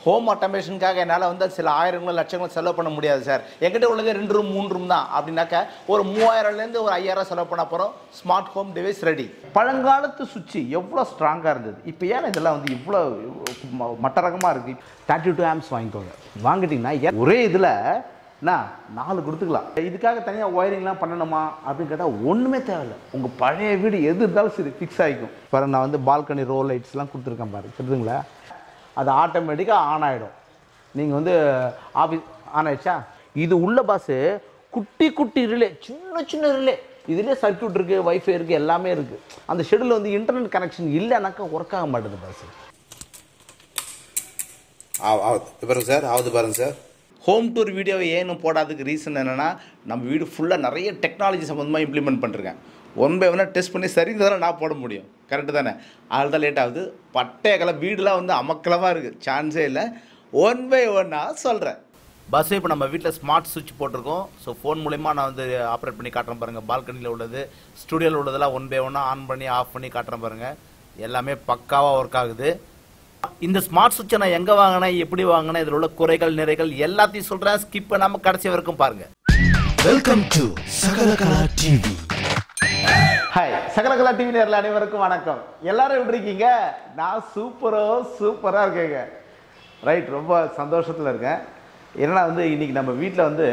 Home ஆட்டோமேஷனுக்காக என்னால் வந்து சில ஆயிரங்களும் லட்சங்களும் செலவு பண்ண முடியாது சார் என்கிட்ட உள்ளது ரெண்டு ரூம் மூணு ரூம் தான் அப்படின்னாக்க ஒரு மூவாயிரம்லேருந்து ஒரு ஐயாயிரம் செலவு பண்ண போகிறோம் ஸ்மார்ட் ஹோம் டிவைஸ் ரெடி பழங்காலத்து சுவிட்ச் எவ்வளோ ஸ்ட்ராங்காக இருந்தது இப்போ ஏன் இதெல்லாம் வந்து இவ்வளோ ம- மட்டரகமாக இருக்குது தேர்ட்டி டூ ஆம்ஸ் வாங்கிக்கோங்க வாங்கிட்டீங்கன்னா ஏ- ஒரே இதில் என்ன நாலு கொடுத்துக்கலாம் இதுக்காக தனியாக ஒயரிங்லாம் பண்ணணுமா அப்படின்னு கேட்டால் ஒன்றுமே தேவையில்லை உங்கள் பழைய வீடு எது இருந்தாலும் சரி ஃபிக்ஸ் ஆகிக்கும் பாருங்க நான் வந்து பால்கனி ரோ லைட்ஸ்லாம் கொடுத்துருக்கேன் பாரு தெரியுதுங்களா அது ஆட்டோமேட்டிக்காக ஆன் ஆகிடும் நீங்கள் வந்து ஆஃபீஸ் ஆன் ஆயிடுச்சா இது உள்ள பாஸு குட்டி குட்டி ரிலே சின்ன சின்ன ரிலே இதுலேயே சர்க்யூட் இருக்குது வைஃபை இருக்குது எல்லாமே இருக்குது அந்த ஷெடியூல் வந்து இன்டர்நெட் கனெக்ஷன் இல்லைனாக்கா ஒர்க் ஆக மாட்டேது பாஸு ஆ- ஆகுது இப்போ பாருங்க சார் ஆகுது பாருங்க சார் ஹோம் டூர் வீடியோவை ஏன்னு போடாததுக்கு ரீசன் என்னென்னா நம்ம வீடு ஃபுல்லாக நிறைய டெக்னாலஜி சம்மந்தமாக இம்ப்ளிமெண்ட் பண்ணிருக்கேன் ஒன் பை ஒன்னாக டெஸ்ட் பண்ணி சரிந்ததால் நான் போட முடியும் கரெக்டு தானே அதில் தான் லேட் ஆகுது பட்டையக்கலை வீடுலாம் வந்து அமக்கலமாக இருக்குது சான்ஸே இல்லை ஒன் பை ஒன்னாக சொல்கிறேன் பஸ் இப்போ நம்ம வீட்டில் ஸ்மார்ட் சுவிட்ச் போட்டிருக்கோம் ஸோ ஃபோன் மூலயமா நான் வந்து ஆப்ரேட் பண்ணி காட்டுறேன் பாருங்கள் பால்கனியில் உள்ளது ஸ்டுடியோவில் உள்ளதெல்லாம் ஒன் பை ஒன்னாக ஆன் பண்ணி ஆஃப் பண்ணி காட்டுறேன் பாருங்கள் எல்லாமே பக்காவாக ஒர்க் ஆகுது இந்த ஸ்மார்ட் சுவிட்சை நான் எங்கே வாங்கினேன் எப்படி வாங்கினேன் இதில் உள்ள குறைகள் நிறைகள் எல்லாத்தையும் சொல்கிறேன் ஸ்கிப் பண்ணாமல் கடைசி வரைக்கும் பாருங்கள் welcome to Sakalakala TV hi Sakalakala TV நேரில் அனைவருக்கும் வணக்கம் எல்லாரும் எப்படி இருக்கீங்க நான் சூப்பரோ சூப்பராக இருக்கேங்க ரைட் ரொம்ப சந்தோஷத்தில் இருக்கேன் என்னன்னா வந்து இன்னைக்கு நம்ம வீட்டில் வந்து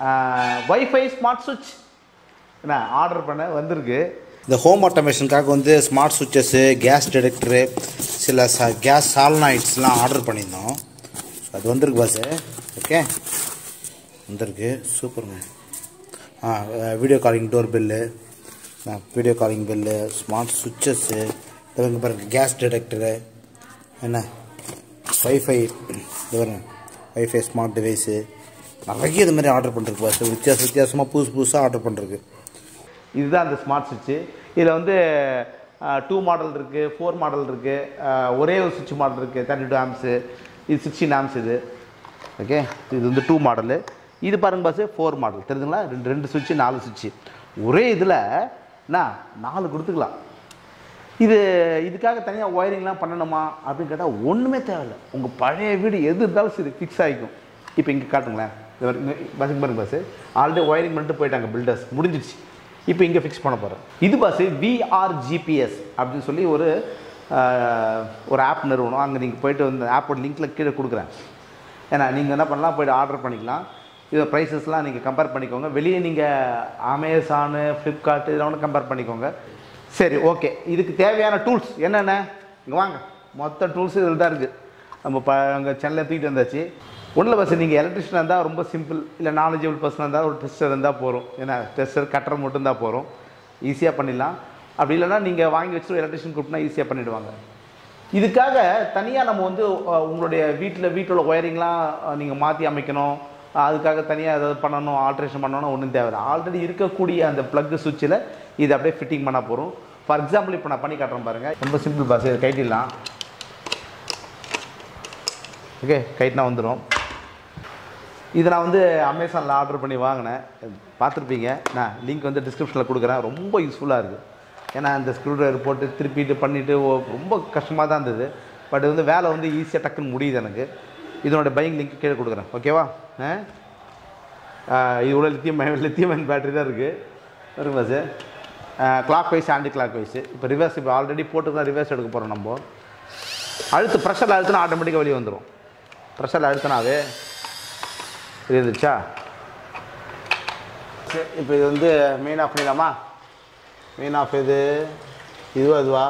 வைஃபை ஸ்மார்ட் சுவிட்ச் என்ன ஆர்டர் பண்ண வந்திருக்கு இந்த ஹோம் ஆட்டோமேஷனுக்காக வந்து ஸ்மார்ட் சுவிச்சஸ்ஸு கேஸ் டிடெக்டரு சில ச கேஸ் சால்னாய்ட்ஸ்லாம் ஆர்டர் பண்ணியிருந்தோம் அது வந்திருக்கு பாஸு ஓகே வந்திருக்கு சூப்பருங்க ஆ video calling door bell video calling bell smart switches இங்கே பாருங்க கேஸ் டிடெக்டரு என்ன வைஃபை இது பாருங்க வைஃபை ஸ்மார்ட் டிவைஸு நிறைய இது மாதிரி ஆர்டர் பண்ணிருக்கு பாஸ் வித்தியாச வித்தியாசமாக புதுசு புதுசாக ஆர்டர் பண்ணிருக்கு இதுதான் அந்த ஸ்மார்ட் சுவிட்சு இதில் வந்து டூ மாடல் இருக்குது ஃபோர் மாடல் இருக்குது ஒரே ஒரு சுவிட்ச் மாடல் இருக்குது தேர்ட்டி டூ ஆம்ஸு இது சிக்ஸ்டீன் ஆம்ஸ் இது ஓகே இது வந்து டூ மாடலு இது பாருங்க பாஸ் ஃபோர் மாடல் தெரியுதுங்களா ரெண்டு ரெண்டு சுவிட்சு நாலு சுவிட்சு ஒரே இதில் என்ன நாலு கொடுத்துக்கலாம் இது இதுக்காக தனியாக ஒயரிங்லாம் பண்ணணுமா அப்படின்னு கேட்டால் ஒன்றுமே தேவையில்லை உங்கள் பழைய வீடு எது இருந்தாலும் சரி ஃபிக்ஸ் ஆகிக்கும் இப்போ இங்கே காட்டுங்களேன் பஸ் பாருங்க பஸ்ஸு ஆல்ரெடி ஒயரிங் பண்ணிட்டு போயிட்டாங்க பில்டர்ஸ் முடிஞ்சிடுச்சு இப்போ இங்கே ஃபிக்ஸ் பண்ண போகிறேன் இது பஸ்ஸு விஆர்ஜிபிஎஸ் அப்படின்னு சொல்லி ஒரு ஆஹ், ஒரு ஆப் நிறுவனம் அங்கே நீங்கள் போயிட்டு வந்து ஆப்போட லிங்க்கில் கீழே கொடுக்குறேன் ஏன்னா நீங்கள் என்ன பண்ணலாம் போய்ட்டு ஆர்டர் பண்ணிக்கலாம் இது ப்ரைஸஸ்லாம் நீங்கள் கம்பேர் பண்ணிக்கோங்க வெளியே நீங்கள் அமேசானு ஃப்ளிப்கார்ட் இதெல்லாம் ஒன்று கம்பேர் பண்ணிக்கோங்க சரி ஓகே இதுக்கு தேவையான டூல்ஸ் என்னென்ன இங்கே வாங்க மொத்த டூல்ஸ் இதில் தான் இருக்குது நம்ம ப அங்கே சென்னையில் தூக்கிட்டு வந்தாச்சு ஒன்றில் பஸ் நீங்கள் எலக்ட்ரிஷியன் இருந்தால் ரொம்ப சிம்பிள் இல்லை நாலேஜபிள் பர்சனாக இருந்தால் ஒரு டெஸ்டர் இருந்தால் போகிறோம் ஏன்னா டெஸ்டர் கட்டர் மட்டும் தான் போகிறோம் ஈஸியாக பண்ணிடலாம் அப்படி இல்லைன்னா நீங்கள் வாங்கி வச்சுட்டு எலக்ட்ரிஷியன் கூப்பிட்டா ஈஸியாக பண்ணிவிடுவாங்க இதுக்காக தனியாக நம்ம வந்து அஹ், உங்களுடைய வீட்டில் வீட்டோட ஒயரிங்லாம் நீங்கள் மாற்றி அமைக்கணும் அஹ், அதுக்காக தனியாக ஏதாவது பண்ணணும் ஆல்ட்ரேஷன் பண்ணணும் ஒன்றும் தேவையில்லை ஆல்ரெடி இருக்கக்கூடிய அந்த ப்ளக் சுவிட்சில் இது அப்படியே ஃபிட்டிங் பண்ண போகிறோம் ஃபார் எக்ஸாம்பிள் இப்போ நான் பண்ணி காட்டுறேன் பாருங்கள் ரொம்ப சிம்பிள் பாஸ் இது கைட்டிடலாம் ஓகே கைட்னா வந்துடும் இது நான் வந்து அமேசானில் ஆர்டர் பண்ணி வாங்கினேன் பார்த்துருப்பீங்க நான் லிங்க் வந்து டிஸ்கிரிப்ஷனில் கொடுக்குறேன் ரொம்ப யூஸ்ஃபுல்லாக இருக்குது ஏன்னா இந்த ஸ்க்ரூ ட்ரைவர் போட்டு திருப்பிட்டு பண்ணிவிட்டு ரொம்ப கஷ்டமாக தான் இருந்தது பட் வந்து வேலை வந்து ஈஸியாக டக்குன்னு முடியுது எனக்கு இதனோட பையிங் லிங்க் கீழே கொடுக்குறேன் ஓகேவா ஆ இது உள்ள லித்தியம் லித்தியம் அயன் பேட்டரி தான் இருக்குது இருக்குங்களா sir clockwise anticlockwise இப்போ ரிவர்ஸ் இப்போ ஆல்ரெடி போட்டு தான் ரிவர்ஸ் எடுக்க போகிறோம் நம்ம அழுத்து ப்ரெஷரில் அழுத்தினா ஆட்டோமேட்டிக்காக வெளியே வந்துடும் ப்ரெஷரில் அழுத்தினாவே இது இருந்துச்சா சரி இப்போ இது வந்து மெயின் ஆஃப் பண்ணிடலாமா மெயின் ஆஃப் இது இதுவா இதுவா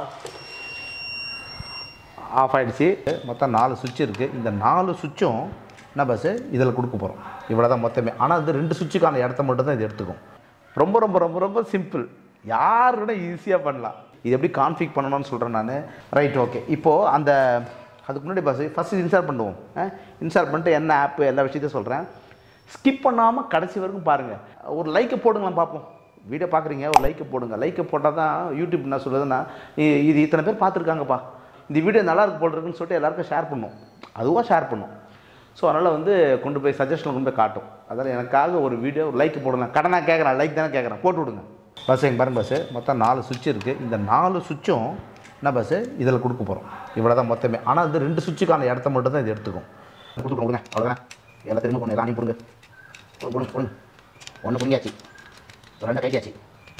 ஆஃப் ஆயிடுச்சு மொத்தம் நாலு சுவிட்ச் இருக்குது இந்த நாலு சுவிட்சும் என்ன பஸ்ஸு இதில் கொடுக்க போகிறோம் இவ்வளோ தான் மொத்தமே ஆனால் இது ரெண்டு சுவிட்சுக்கான இடத்த மட்டும் தான் இது எடுத்துக்கும் ரொம்ப ரொம்ப ரொம்ப ரொம்ப சிம்பிள் யார் கூட ஈஸியாக பண்ணலாம் இது எப்படி கான்ஃபிக் பண்ணணும்னு சொல்கிறேன் நான் ரைட் ஓகே இப்போது அந்த அதுக்கு முன்னாடி பஸ் ஃபஸ்ட்டு இன்ஸ்டால் பண்ணுவோம் இன்ஸ்டால் பண்ணிட்டு என்ன ஆப்பு எல்லா விஷயத்தையும் சொல்கிறேன் ஸ்கிப் பண்ணாமல் கடைசி வரைக்கும் பாருங்கள் ஒரு லைக்கை போடுங்களேன் பார்ப்போம் வீடியோ பார்க்குறீங்க ஒரு லைக்கை போடுங்க லைக்கை போட்டால் தான் யூடியூப் என்ன சொல்லுதுன்னா இ- இது இத்தனை பேர் பார்த்துருக்காங்கப்பா இந்த வீடியோ நல்லா இருக்கு போல் இருக்குன்னு சொல்லிட்டு எல்லாருக்கும் ஷேர் பண்ணும் அதுவாக ஷேர் பண்ணும் ஸோ அதனால் வந்து கொண்டு போய் சஜஷனில் கொண்டு போய் காட்டும் அதனால் எனக்காக ஒரு வீடியோ லைக் போடலாம் கடனாக கேட்குறேன் லைக் தானே கேட்குறேன் போட்டு விடுங்க பஸ் எங்க பாருங்க பஸ்ஸு மொத்தம் நாலு சுவிட்ச் இருக்குது இந்த நாலு சுவிட்சும் என்ன பஸ்ஸு இதில் கொடுக்க போகிறோம் இவ்வளோ தான் மொத்தமே ஆனால் இது ரெண்டு சுவிட்சுக்கான இடத்த மட்டும் தான் இது எடுத்துக்கும் கொடுத்து கொடுங்க அவ்வளோதான் எல்லாம் திரும்ப பொண்ணு எல்லாத்தையும் கொடுங்க கொடுங்க கொடுங்க ஒன்று புரிஞ்சாச்சு ரெண்டு கையாச்சு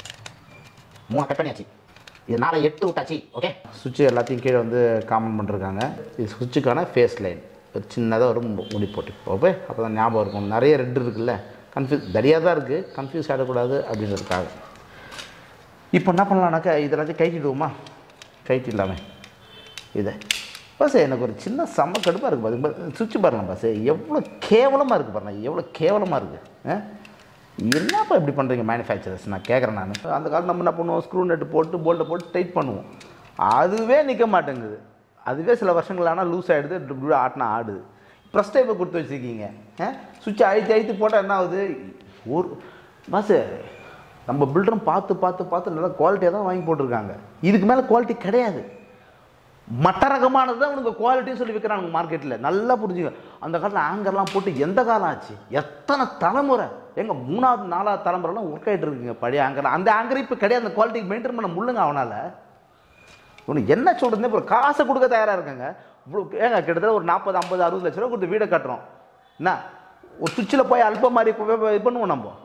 மூணு கட் பண்ணியாச்சு இது நாளை எட்டு விட்டாச்சு ஓகே சுவிட்சு எல்லாத்தையும் கீழே வந்து காமன் பண்ணிருக்காங்க இது சுவிட்சுக்கான ஃபேஸ் லைன் ஒரு சின்னதாக ஒரு மு- முடி போட்டு ஓகே அப்போ தான் ஞாபகம் இருக்கும் நிறைய ரெட் இருக்குல்ல கன்ஃபியூஸ் தடியாக தான் இருக்குது கன்ஃபியூஸ் ஆகிடக்கூடாது அப்படின்றதுக்காக இப்போ என்ன பண்ணலாம்னாக்கா இதெல்லாத்தையும் கைட்டிடுவோமா கைட்டிடலாமே இதை பஸ் எனக்கு ஒரு சின்ன செம்ம கடுப்பாக இருக்குது பாருங்க சுவிட்ச் பாருங்க பஸ் எவ்வளோ கேவலமாக இருக்குது பாருங்க எவ்வளோ கேவலமாக இருக்குது என்னப்பா இப்படி பண்ணுறீங்க மேனுஃபேக்சரர்ஸ் நான் கேட்குறேன் நான் அந்த காலம் நம்ம என்ன பண்ணுவோம் ஸ்க்ரூ நெட்டு போட்டு போல்ட்டை போட்டு டைட் பண்ணுவோம் அதுவே நிற்க மாட்டேங்குது அதுவே சில வருஷங்கள் ஆனால் லூஸ் ஆகிடுது இப்படி ஆட்டினா ஆடுது ப்ரெஸ் டைப்பை கொடுத்து வச்சுருக்கீங்க சுவிட்சை அழுத்தி அழுத்தி போட்டால் என்ன ஆகுது ஒரு பஸ்ஸு நம்ம பில்டரும் பார்த்து பார்த்து பார்த்து நல்லா குவாலிட்டியாக தான் வாங்கி போட்டிருக்காங்க இதுக்கு மேலே குவாலிட்டி கிடையாது மட்ட ரகமானது தான் உனக்கு குவாலிட்டின்னு சொல்லி விற்கிறாங்க மார்க்கெட்டில் நல்லா புரிஞ்சுங்க அந்த காலத்தில் ஆங்கர்லாம் போட்டு எந்த காலம் ஆச்சு எத்தனை தலைமுறை எங்க மூணாவது நாலாவது தலைமுறைலாம் ஒர்க் ஆகிட்டு இருக்குங்க பழைய ஆங்கர் அந்த ஆங்கர் இப்போ கிடையாது அந்த குவாலிட்டி மெயின்டைன் பண்ண முடியலங்க அவனால் உனக்கு என்ன சொல்கிறதுனே இப்போ காசை கொடுக்க தயாராக இருக்காங்க இவ்வளோ ஏங்க கிட்டத்தட்ட ஒரு நாற்பது ஐம்பது அறுபது லட்ச ரூபா கொடுத்து வீடை கட்டுறோம் என்ன ஒரு சுவிட்சில் போய் அல்ப மாதிரி இப்போ போய் இது பண்ணுவோம் நம்ம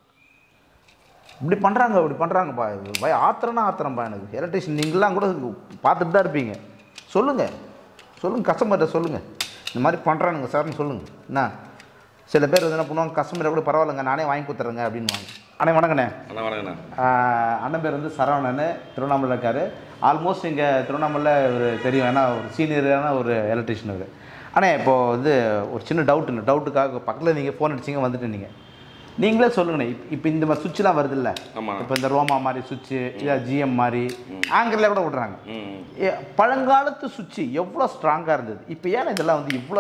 இப்படி பண்ணுறாங்க இப்படி பண்ணுறாங்கப்பா பய ஆத்திரம்னா ஆத்திரம்ப்பா எனக்கு எலக்ட்ரிஷியன் நீங்களாம் கூட பார்த்துட்டு தான் இருப்பீங்க சொல்லுங்கள் சொல்லுங்கள் கஸ்டமர்கிட்ட சொல்லுங்கள் இந்த மாதிரி பண்ணுறானுங்க சார்னு சொல்லுங்கள் என்ன சில பேர் வந்து என்ன பண்ணுவாங்க கஸ்டமரை கூட பரவாயில்லைங்க நானே வாங்கி கொடுத்துறேங்க அப்படின்வாங்க அண்ணே வணக்கண்ணே அண்ணா வணக்கண்ணா ஆஹ் அண்ணன் பேர் வந்து சரவணன் திருவண்ணாமலை இருக்கார் ஆல்மோஸ்ட் இங்கே திருவண்ணாமலை ஒரு தெரியும் ஏன்னா ஒரு சீனியரான ஒரு எலக்ட்ரிஷியன் அவர் அண்ணே இப்போது வந்து ஒரு சின்ன டவுட்டு டவுட்டுக்காக பக்கத்தில் நீங்கள் ஃபோன் அடிச்சிங்க வந்துட்டு நீங்கள் நீங்களே சொல்லுங்கண்ணே இப்போ இப்போ இந்த மாதிரி சுவிட்ச்லாம் வருது இல்லை ஆமா. இப்போ இந்த ரோமா மாதிரி சுவிட்சு இல்லை ஜிஎம் மாதிரி ஆங்கரில் கூட விட்றாங்க ம் ஏ- பழங்காலத்து சுவிட்சு எவ்வளோ ஸ்ட்ராங்காக இருந்தது இப்போ ஏன் இதெல்லாம் வந்து இவ்வளோ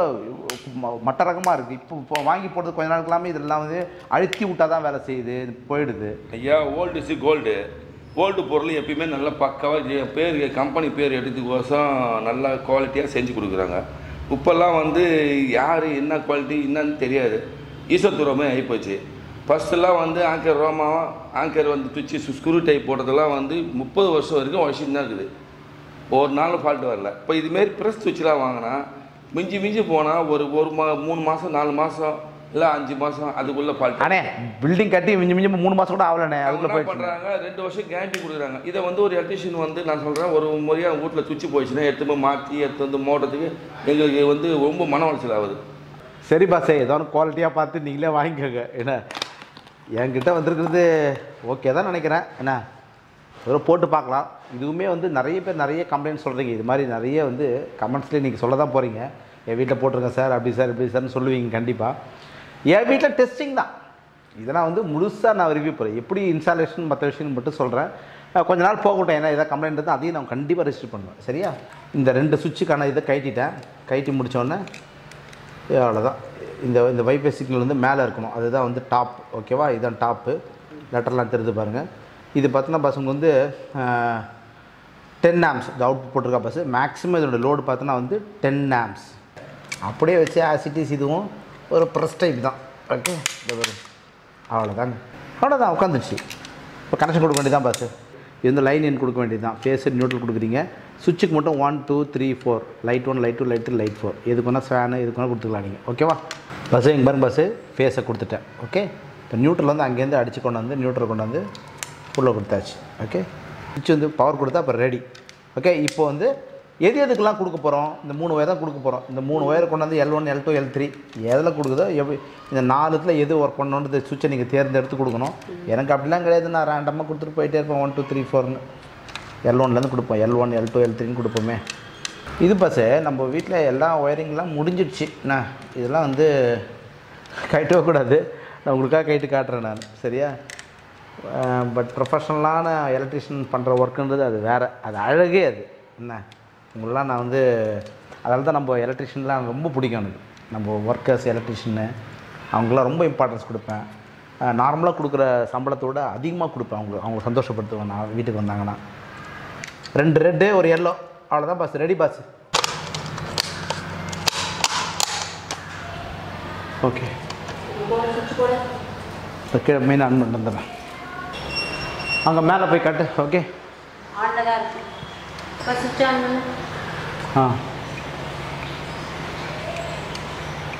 ம- மட்ட ரகமாக இருக்குது இப்போ இப்போ வாங்கி போடுறது கொஞ்ச நாளுக்கெல்லாமே இதெல்லாம் வந்து அழுத்தி விட்டா தான் வேலை செய்யுது இது போயிடுது ஐயா ஓல்டு இஸ் கோல்டு கோல்டு பொருள் எப்பயுமே நல்லா பக்காவாக பேர் கம்பெனி பேர் எடுத்துக்கோசம் நல்லா குவாலிட்டியாக செஞ்சு கொடுக்குறாங்க இப்போல்லாம் வந்து யார் என்ன குவாலிட்டி என்னன்னு தெரியாது ஈஸ்வரத்துவமே ஆகிப்போச்சு ஃபஸ்ட்டெல்லாம் வந்து ஆங்கர் ரோமா ஆங்கர் வந்து துச்சி ஸ்க்ரூ டைப் போடுறதெல்லாம் வந்து முப்பது வருஷம் வரைக்கும் உழைச்சிட்டு தான் இருக்குது ஒரு நாள் ஃபால்ட் வரல இப்போ இதுமாரி ப்ரெஸ் சுவிட்செலாம் வாங்கினா மிஞ்சி மிஞ்சி போனால் ஒரு ஒரு மா மூணு மாதம் நாலு மாதம் இல்லை அஞ்சு மாதம் அதுக்குள்ளே ஃபால்ட் அண்ணே பில்டிங் கட்டி மிஞ்சி மிஞ்சி மூணு மாதம் கூட ஆகலண்ணே அவங்க அதுக்குள்ள என்ன போயிடுச்சு பண்றாங்க ரெண்டு வருஷம் கேரண்டி கொடுக்குறாங்க இதை வந்து ஒரு எலக்ட்ரிஷியன் வந்து நான் சொல்றேன் ஒரு முறையா வீட்டில் சுவிட்ச் போயிடுச்சுன்னா எடுத்து போய் மாற்றி எடுத்து வந்து மோட்டத்துக்கு எங்களுக்கு வந்து ரொம்ப மன உளைச்சல் ஆகுது சரி பாசே ஏதோ ஒன்று குவாலிட்டியாக பார்த்து நீங்களே வாங்கிக்கோங்க என்ன என்கிட்ட வந்திருக்கிறது ஓகே தான் நினைக்கிறேன் என்ன ஏதோ போட்டு பார்க்கலாம் இதுவுமே வந்து நிறைய பேர் நிறைய கம்ப்ளைண்ட் சொல்கிறீங்க இது மாதிரி நிறைய வந்து கமெண்ட்ஸ்லேயே நீங்கள் சொல்ல தான் போகிறீங்க என் வீட்டில் போட்டிருக்கேன் சார் அப்படி சார் இப்படி சார்னு சொல்லுவீங்க கண்டிப்பாக என் வீட்டில் டெஸ்டிங் தான் இதெல்லாம் வந்து முழுசாக நான் ரிவ்யூ போகிறேன் எப்படி இன்ஸ்டாலேஷன் மற்ற விஷயம் மட்டும் சொல்கிறேன் கொஞ்ச நாள் போகட்டும் ஏன்னா ஏதாவது கம்ப்ளைண்ட் இருந்தால் அதையும் நான் கண்டிப்பாக ரெஜிஸ்டர் பண்ணுவேன் சரியா இந்த ரெண்டு சுவிட்சுக்கான இதை கைட்டிட்டேன் கைட்டி முடிச்ச உடனே இது அவ்வளோதான் இந்த இந்த வைஃபை சிக்னல் வந்து மேலே இருக்கணும் அதுதான் வந்து டாப் ஓகேவா இதுதான் டாப்பு லெட்டர்லாம் தெரிஞ்சு பாருங்கள் இது பார்த்தீங்கன்னா பசங்க வந்து டென் ஆம்ஸ் இந்த அவுட் போட்டிருக்கா பஸ் மேக்ஸிமம் இதோட லோடு பார்த்தோன்னா வந்து டென் ஆம்ஸ் அப்படியே வச்சு ஆசிட்டிஸ் இதுவும் ஒரு ப்ரெஸ் டைப் தான் ஓகே இந்த வரும் அவ்வளோதாங்க அவ்வளோதான் உட்காந்துச்சு இப்போ கனெக்ஷன் கொடுக்க வேண்டியதான் பஸ்ஸு இது வந்து லைன் எண் கொடுக்க வேண்டியது தான் ஃபேஸ் நியூட்ரல் கொடுக்குறீங்க சுவிட்சுக்கு மட்டும் one two three four light one light two light three light four எதுக்கு வேணால் ஃபேனு எதுக்கு வேணால் கொடுத்துக்கலாம் நீங்கள் ஓகேவா பஸ்ஸு இங்கே பாருங்க பஸ்ஸு ஃபேஸை கொடுத்துட்டேன் ஓகே இப்போ நியூட்ரல் வந்து அங்கேருந்து அடித்து கொண்டு வந்து நியூட்ரல் கொண்டு வந்து உள்ளே கொடுத்தாச்சு ஓகே சுவிட்ச் வந்து பவர் கொடுத்தா அப்போ ரெடி ஓகே இப்போ வந்து எது எதுக்கெல்லாம் கொடுக்க போகிறோம் இந்த மூணு ஒயர் தான் கொடுக்க போகிறோம் இந்த மூணு ஒயர் கொண்டு வந்து L one L two L three எதில் கொடுக்குதோ எப்படி இந்த நாலுத்தில் எது ஒர்க் பண்ணணுன்றது சுவிட்சை நீங்கள் தேர்ந்தெடுத்து கொடுக்கணும் எனக்கு அப்படிலாம் கிடையாது நான் ரேண்டமாக கொடுத்துட்டு போயிட்டே இருப்பேன் ஒன் டூ த்ரீ ஃபோர்னு எல் ஒன்லேருந்து கொடுப்போம் L one L two L த்ரீன்னு கொடுப்போமே இது பஸ்ஸு நம்ம வீட்டில் எல்லா ஒயரிங்லாம் முடிஞ்சிடுச்சு என்ன இதெல்லாம் வந்து கைட்டவே கூடாது நான் உங்களுக்காக கைட்டு காட்டுறேன் நான் சரியா பட் ப்ரொஃபஷ்னலான எலக்ட்ரிஷியன் பண்ணுற ஒர்க்குன்றது அது வேறு அது அழகே அது என்ன உங்களெலாம் நான் வந்து அதனால தான் நம்ம எலக்ட்ரிஷியன்லாம் ரொம்ப பிடிக்கும் எனக்கு நம்ம ஒர்க்கர்ஸ் எலக்ட்ரிஷியனு அவங்களாம் ரொம்ப இம்பார்ட்டன்ஸ் கொடுப்பேன் நார்மலாக கொடுக்குற சம்பளத்தோட அதிகமாக கொடுப்பேன் அவங்க அவங்க சந்தோஷப்படுத்துவேன் நான் வீட்டுக்கு வந்தாங்கன்னா ரெண்டு ரெட்டு ஒரு எல்லோ அவ்வளோதான் பாஸ் ரெடி பாஸ் ஓகே கீழே மெயின் ஆன் பண்ணிட்டு வந்துடுறேன் அங்கே மேலே போய் கட்டு ஓகே ஆனில் தான் இருக்கு இப்போ சுவிட்ச் ஆன் பண்ணு ஆ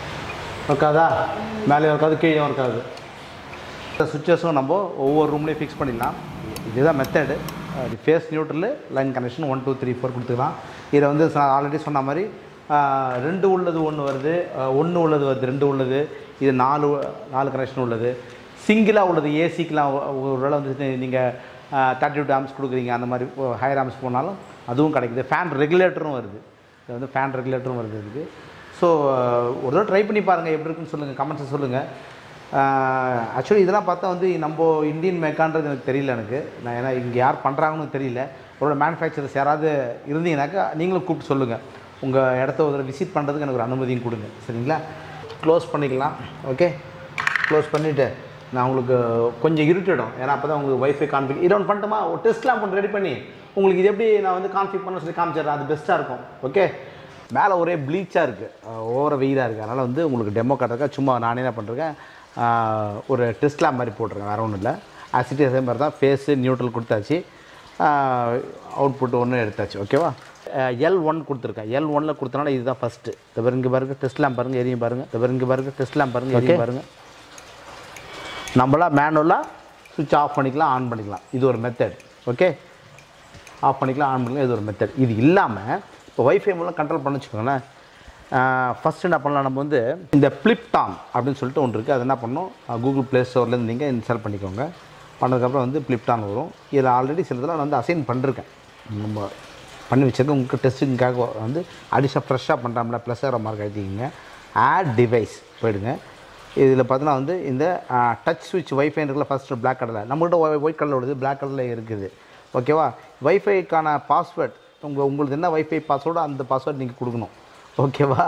இருக்காதா மேலே இருக்காது கீழே இருக்காது இந்த சுவிச்சஸும் நம்ம ஒவ்வொரு ரூம்லேயும் ஃபிக்ஸ் பண்ணிடலாம் இதுதான் மெத்தடு அது phase neutral line connection one two three four கொடுத்துக்கலாம் இதில் வந்து நான் ஆல்ரெடி சொன்ன மாதிரி ஆஹ், ரெண்டு உள்ளது ஒன்று வருது ஒன்று உள்ளது வருது ரெண்டு உள்ளது இது நாலு நாலு கனெக்ஷன் உள்ளது சிங்கிளாக உள்ளது ஏசிக்கெலாம் ஒரு வேளை வந்து நீங்கள் தேர்ட்டி டூ ஆம்ஸ் கொடுக்குறீங்க அந்த மாதிரி ஹையர் ஆம்ஸ் போனாலும் அதுவும் கிடைக்குது ஃபேன் ரெகுலேட்டரும் வருது இது வந்து ஃபேன் ரெகுலேட்டரும் வருது இதுக்கு ஸோ ஒரு தடவை ட்ரை பண்ணி பாருங்கள் எப்படி இருக்குன்னு சொல்லுங்கள் கமெண்ட்ஸை சொல்லுங்கள் ஆக்சுவலி இதெல்லாம் பார்த்தா வந்து நம்ம இந்தியன் மேக்கான்றது எனக்கு தெரியல எனக்கு நான் ஏன்னா இங்கே யார் பண்ணுறாங்கன்னு தெரியல ஒரு மேனுஃபேக்சரர்ஸ் யாராவது இருந்தீங்கன்னாக்கா நீங்களும் கூப்பிட்டு சொல்லுங்கள் உங்கள் இடத்த ஒரு தடவை விசிட் பண்ணுறதுக்கு எனக்கு ஒரு அனுமதியும் கொடுங்க சரிங்களா க்ளோஸ் பண்ணிக்கலாம் ஓகே க்ளோஸ் பண்ணிவிட்டு நான் உங்களுக்கு கொஞ்சம் இருட்டிடும் ஏன்னா அப்போ தான் உங்களுக்கு வைஃபை கான்ஃபிக் இது ஒன்று பண்ணட்டுமா ஒரு டெஸ்ட்லாம் கொஞ்சம் ரெடி பண்ணி உங்களுக்கு இது எப்படி நான் வந்து கான்ஃபிக் பண்ண சொல்லி காமிச்சிடுறேன் அது பெஸ்ட்டாக இருக்கும் ஓகே மேலே ஒரே ப்ளீச்சாக இருக்குது ஓவர வெயிலாக இருக்குது அதனால் வந்து உங்களுக்கு டெமோ காட்டுறதுக்காக சும்மா நானே என்ன பண்ணுறேன் ஒரு டெஸ்ட்லாம் மாதிரி போட்டிருக்கேன் வேறு ஒன்றும் இல்லை ஆசிட்டி அதே மாதிரி தான் ஃபேஸு நியூட்ரல் கொடுத்தாச்சு அவுட்புட் ஒன்று எடுத்தாச்சு ஓகேவா எல் ஒன் கொடுத்துருக்கேன் எல் ஒனில் கொடுத்தனால இதுதான் ஃபஸ்ட்டு இந்த பாருங்க இங்கே பாருங்க டெஸ்ட்லாம் பாருங்கள் எரியும் பாருங்கள் இந்த பாருங்க இங்கே பாருங்க டெஸ்ட்லாம் பாருங்கள் எரியும் பாருங்கள் நம்மளா மேனுவலாக சுவிட்ச் ஆஃப் பண்ணிக்கலாம் ஆன் பண்ணிக்கலாம் இது ஒரு மெத்தட் ஓகே ஆஃப் பண்ணிக்கலாம் ஆன் பண்ணிக்கலாம் இது ஒரு மெத்தட் இது இல்லாமல் இப்போ வைஃபை மூலம் கண்ட்ரோல் பண்ண வச்சுக்கோங்களேன் ஃபஸ்ட்டு என்ன பண்ணலாம் நம்ம வந்து இந்த டாம் அப்படின்னு சொல்லிட்டு ஒன்று இருக்குது அது என்ன பண்ணணும் கூகுள் ப்ளே ஸ்டோர்லேருந்து நீங்கள் இன்ஸ்டால் பண்ணிக்கோங்க பண்ணதுக்கப்புறம் வந்து டாம் வரும் இதில் ஆல்ரெடி சிலதெல்லாம் நான் வந்து அசைன் பண்ணிருக்கேன் நம்ம பண்ணி வச்சிருக்கேன் உங்களுக்கு டெஸ்டிங்காக வந்து அடிஷனாக ஃப்ரெஷ்ஷாக பண்ணுறாம்ல ப்ளஸ் ஆகிற மார்க் எழுதிக்கிங்க ஆட் டிவைஸ் போயிடுங்க இதில் பார்த்தீங்கன்னா வந்து இந்த டச் ஸ்விட்ச் வைஃபை இருக்குல்ல ஃபஸ்ட்டு பிளாக் கலரில் நம்மள்கிட்ட ஒயிட் கலரில் உள்ளது பிளாக் கலரில் இருக்குது ஓகேவா வைஃபைக்கான பாஸ்வேர்ட் உங்கள் உங்களுக்கு என்ன வைஃபை பாஸ்வேர்டோ அந்த பாஸ்வேர்ட் நீங்கள் கொடுக்கணும் ஓகேவா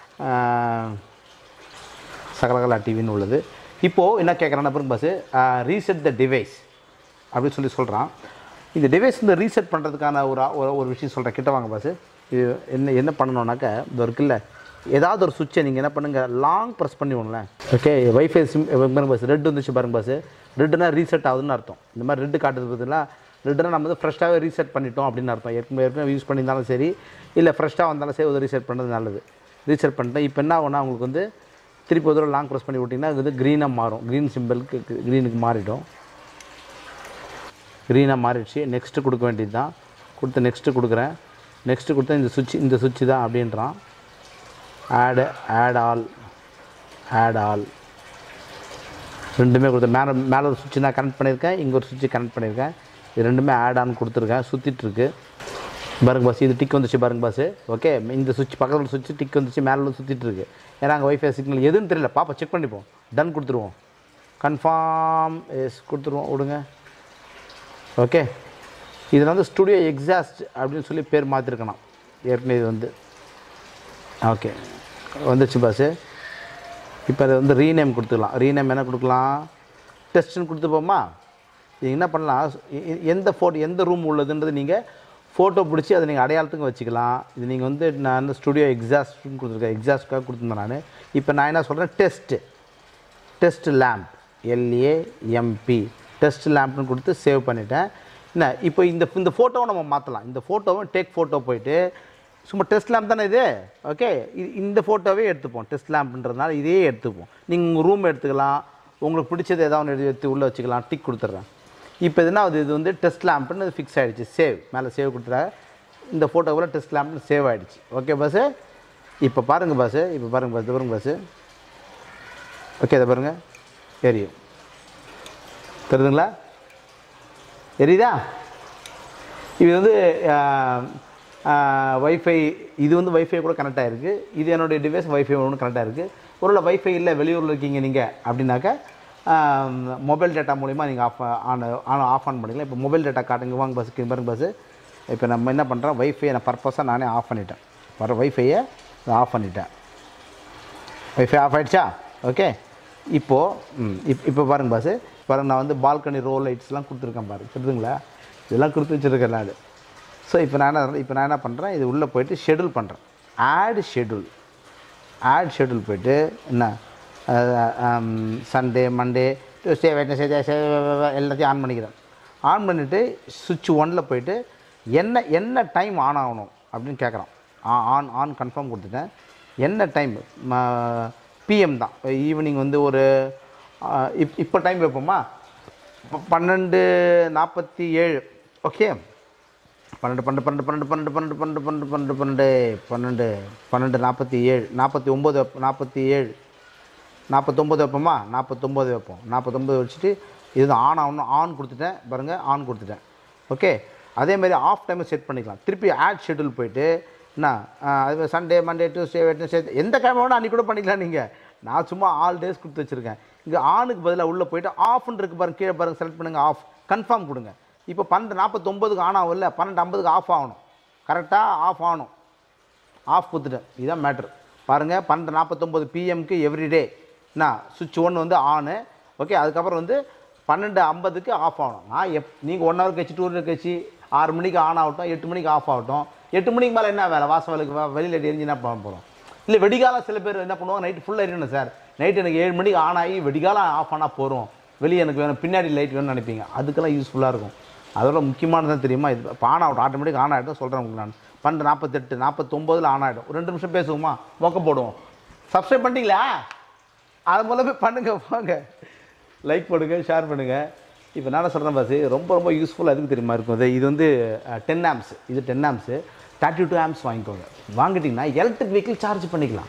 சகலகலா டிவின்னு உள்ளது இப்போது என்ன கேட்குறான் பிறகு பஸ்ஸு ரீசெட் த டிவைஸ் அப்படின்னு சொல்லி சொல்கிறான் இந்த டிவைஸ் இந்த ரீசெட் பண்ணுறதுக்கான ஒரு ஒரு ஒரு விஷயம் சொல்கிறேன் கிட்ட வாங்க பாஸ் இது என்ன என்ன பண்ணணுன்னாக்கா இது இருக்குல்ல ஏதாவது ஒரு சுவிட்சை நீங்கள் என்ன பண்ணுங்கள் லாங் ப்ரெஸ் பண்ணி விடலேன் ஓகே வைஃபை சிம் பாருங்க பஸ் ரெட் வந்துச்சு பாருங்க பஸ் ரெட்டுனா ரீசெட் ஆகுதுன்னு அர்த்தம் இந்த மாதிரி ரெட்டு காட்டுறது பதிலாக ரெட்டுனா நம்ம வந்து ஃப்ரெஷ்ஷாகவே ரீசெட் பண்ணிட்டோம் அப்படின்னு அர்த்தம் ஏற்கனவே ஏற்கனவே யூஸ் பண்ணியிருந்தாலும் சரி இல்லை ஃப்ரெஷ்ஷாக வந்தாலும் சரி ஒரு ரீசெட் பண்ணுறது நல்லது ரீசெட் பண்ணிட்டேன் இப்போ என்ன ஆகும்னா உங்களுக்கு வந்து திருப்பி ஒரு தடவை லாங் ப்ரெஸ் பண்ணி விட்டிங்கன்னா அது வந்து க்ரீனாக மாறும் க்ரீன் சிம்பிளுக்கு க்ரீனுக்கு மாறிடும் க்ரீனாக மாறிடுச்சு நெக்ஸ்ட்டு கொடுக்க வேண்டியது தான் கொடுத்து நெக்ஸ்ட்டு கொடுக்குறேன் நெக்ஸ்ட்டு கொடுத்தா இந்த சுவிட்ச் இந்த சுவிட்ச் தான் அப்படின்றான் ஆடு ஆட் ஆல் ஆட் ஆல் ரெண்டுமே கொடுத்து மேலே மேலே ஒரு சுவிட்ச் நான் கனெக்ட் பண்ணியிருக்கேன் இங்கே ஒரு சுவிட்ச் கனெக்ட் பண்ணியிருக்கேன் இது ரெண்டுமே ஆட் ஆன் கொடுத்துருக்கேன் சுற்றிட்டுருக்கு பாருங்க பாஸ் இது டிக் வந்துச்சு பாருங்க பாஸ் ஓகே இந்த சுவிட்ச் பக்கத்தில் சுவிட்ச் டிக் வந்துச்சு மேலே சுற்றிட்டு இருக்கு ஏன்னா அங்கே வைஃபை சிக்னல் எதுன்னு தெரியல பாப்பா செக் பண்ணிப்போம் டன் கொடுத்துருவோம் கன்ஃபார்ம் எஸ் கொடுத்துருவோம் விடுங்க ஓகே இதில் வந்து ஸ்டுடியோ எக்ஸாஸ்ட் அப்படின்னு சொல்லி பேர் மாற்றிருக்கணும் ஏற்கனவே இது வந்து ஓகே வந்துச்சு பாஸு இப்போ அதை வந்து ரீநேம் கொடுத்துக்கலாம் ரீநேம் என்ன கொடுக்கலாம் டெஸ்ட்டுன்னு கொடுத்துப்போமா இது என்ன பண்ணலாம் எ- எ- எந்த ஃபோட்டோ எந்த ரூம் உள்ளதுன்றது நீங்கள் ஃபோட்டோ பிடிச்சி அதை நீங்கள் அடையாளத்துக்கு வச்சுக்கலாம் இது நீங்கள் வந்து நான் வந்து ஸ்டுடியோ எக்ஸாஸ்ட்னு கொடுத்துருக்கேன் எக்ஸாஸ்ட்காக கொடுத்துருந்தேன் நான் இப்போ நான் என்ன சொல்கிறேன் test test lamp L A M P test லேம்ப்னு கொடுத்து சேவ் பண்ணிட்டேன் என்ன இப்போ இந்த இந்த ஃபோட்டோவை நம்ம மாற்றலாம் இந்த ஃபோட்டோவை டேக் ஃபோட்டோ போயிட்டு சும்மா டெஸ்ட் லேம்ப் தானே இது ஓகே இது இந்த ஃபோட்டோவே எடுத்துப்போம் டெஸ்ட் லேம்ப்ன்றதுனால இதே எடுத்துப்போம் நீங்கள் உங்கள் ரூம் எடுத்துக்கலாம் உங்களுக்கு பிடிச்சது ஏதாவது ஒன்று எடுத்து எடுத்து உள்ளே வச்சுக்கலாம் டிக் கொடுத்துட்றேன் இப்போ இது என்ன ஆகுது இது வந்து டெஸ்ட் லேம்ப்னு ஃபிக்ஸ் ஆகிடுச்சு சேவ் மேலே சேவ் கொடுத்துட்டாங்க இந்த ஃபோட்டோவில் டெஸ்ட் லேம்ப்னு சேவ் ஆகிடுச்சு ஓகே பஸ்ஸு இப்போ பாருங்கள் பஸ்ஸு இப்போ பாருங்கள் பஸ் பாருங்க பஸ்ஸு ஓகே இதை பாருங்கள் எரியும் தெரியுதுங்களா எரியுதா இது வந்து வைஃபை இது வந்து வைஃபை கூட கனெக்ட் ஆகிருக்கு இது என்னுடைய டிவைஸ் வைஃபை ஒன்று கனெக்ட் ஆகிருக்கு ஒருவேளை வைஃபை இல்லை வெளியூரில் இருக்கீங்க நீங்கள் அப்படின்னாக்கா மொபைல் டேட்டா மூலிமா நீங்கள் off on on off on பண்ணிக்கலாம் இப்போ மொபைல் டேட்டா காட்டுங்க வாங்க பஸ் பாருங்க பஸ்ஸு இப்போ நம்ம என்ன பண்ணுறோம் வைஃபை நான் பர்பஸாக நானே ஆஃப் பண்ணிட்டேன் வர வைஃபையை ஆஃப் பண்ணிட்டேன் வைஃபை ஆஃப் ஆயிடுச்சா ஓகே இப்போது ம் இப் இப்போ பாருங்க பாஸ் பாருங்க நான் வந்து பால்கனி ரோ லைட்ஸ்லாம் கொடுத்துருக்கேன் பாருங்க தெரியுதுங்களா இதெல்லாம் கொடுத்து வச்சுருக்கேன் நான் ஸோ இப்போ நான் என்ன இப்போ நான் என்ன பண்ணுறேன் இது உள்ளே போயிட்டு ஷெடியூல் பண்ணுறேன் ஆட் ஷெடியூல் ஆட் ஷெடியூல் போயிட்டு என்ன சண்டே மண்டே டியூஸ்டே வெட்னஸ்டே எல்லாத்தையும் ஆன் பண்ணிக்கிறேன் ஆன் பண்ணிவிட்டு சுவிட்ச் ஒனில் போயிட்டு என்ன என்ன டைம் ஆன் ஆகணும் அப்படின்னு கேட்குறான் ஆன் ஆன் கன்ஃபார்ம் கொடுத்துட்டேன் என்ன டைம் பிஎம் தான் ஈவினிங் வந்து ஒரு ஆஹ், இப் இப்போ டைம் வைப்போமா ப- பன்னெண்டு நாற்பத்தி ஏழு ஓகே பன்னெண்டு பன்னெண்டு பன்னெண்டு பன்னெண்டு பன்னெண்டு பன்னெண்டு பன்னெண்டு பன்னெண்டு பன்னெண்டு பன்னெண்டு பன்னெண்டு நாற்பத்தி ஏழு நாற்பத்தி ஒம்பது நாற்பத்தி ஏழு நாற்பத்தொம்பது வைப்போமா நாற்பத்தொம்பது வைப்போம் நாற்பத்தொம்பது வச்சுட்டு இது ஆன் ஆகணும் ஆன் கொடுத்துட்டேன் பாருங்கள் ஆன் கொடுத்துட்டேன் ஓகே அதே மாதிரி ஆஃப் டைமை செட் பண்ணிக்கலாம் திருப்பி ஆட் ஷெட்யூல் போயிட்டு என்ன ஆஹ், அது சண்டே மண்டே டியூஸ்டே வெட்னஸ்டே எந்த கிழமை வேணால் அன்றைக்கி கூட பண்ணிக்கலாம் நீங்கள் நான் சும்மா ஆல் டேஸ் கொடுத்து வச்சுருக்கேன் இங்கே ஆனுக்கு பதிலாக உள்ளே போயிட்டு ஆஃப்னு இருக்கு பாருங்க கீழே பாருங்க செலக்ட் பண்ணுங்கள் ஆஃப் கன்ஃபார்ம் கொடுங்க இப்போ பன்னெண்டு நாற்பத்தொம்பதுக்கு ஆன் ஆகும் இல்லை பன்னெண்டு ஐம்பதுக்கு ஆஃப் ஆகணும் கரெக்டாக ஆஃப் ஆகணும் ஆஃப் கொடுத்துட்டேன் இதுதான் மேட்ரு பாருங்கள் பன்னெண்டு நாற்பத்தொம்போது பிஎம்க்கு எவ்ரிடே என்ன சுவிட்ச் ஒன் வந்து ஆனு ஓகே அதுக்கப்புறம் வந்து பன்னெண்டு ஐம்பதுக்கு ஆஃப் ஆகணும் நான் எப் நீங்கள் ஒன் ஹவர் கழிச்சு டூ ஹவர் கழிச்சு ஆறு மணிக்கு ஆன் ஆகட்டும் எட்டு மணிக்கு ஆஃப் ஆகட்டும் எட்டு மணிக்கு மேலே என்ன வேலை வாச வேலைக்கு வா- வெளியில் எரிஞ்சு என்ன பண்ண போகிறோம் இல்லை வெடிகாலம் சில பேர் என்ன பண்ணுவாங்க நைட்டு ஃபுல்லாக எரியணும் சார் நைட் எனக்கு ஏழு மணிக்கு ஆன் ஆகி வெடிகாலம் ஆஃப் ஆனால் போகிறோம் வெளியே எனக்கு வேணும் பின்னாடி லைட் வேணும்னு நினைப்பீங்க அதுக்கெல்லாம் யூஸ்ஃபுல்லாக இருக்கும் அதோட முக்கியமானது தெரியுமா இது இப்போ ஆன் ஆகட்டும் ஆட்டோமேட்டிக் ஆன் ஆகிடும் சொல்கிறேன் உங்களுக்கு நான் பன்னெண்டு நாற்பத்தெட்டு நாற்பத்தொம்போதில் ஆன் ஆகிடும் ஒரு ரெண்டு நிமிஷம் பேசுவோமா மொக்க போடுவோம் சப்ஸ்கிரைப் பண்ணிட்டீங்களா அதை முதல்ல போய் பண்ணுங்க போங்க லைக் பண்ணுங்க ஷேர் பண்ணுங்க இப்போ நான் சொல்கிறேன் பாஸ் ரொம்ப ரொம்ப யூஸ்ஃபுல்லாக எதுக்கு தெரியுமா இருக்கும் இது இது வந்து டென் ஆம்ஸ் இது ten amps thirty two amps வாங்கிக்கோங்க வாங்கிட்டீங்கன்னா எலக்ட்ரிக் வெஹிக்கிள் சார்ஜ் பண்ணிக்கலாம்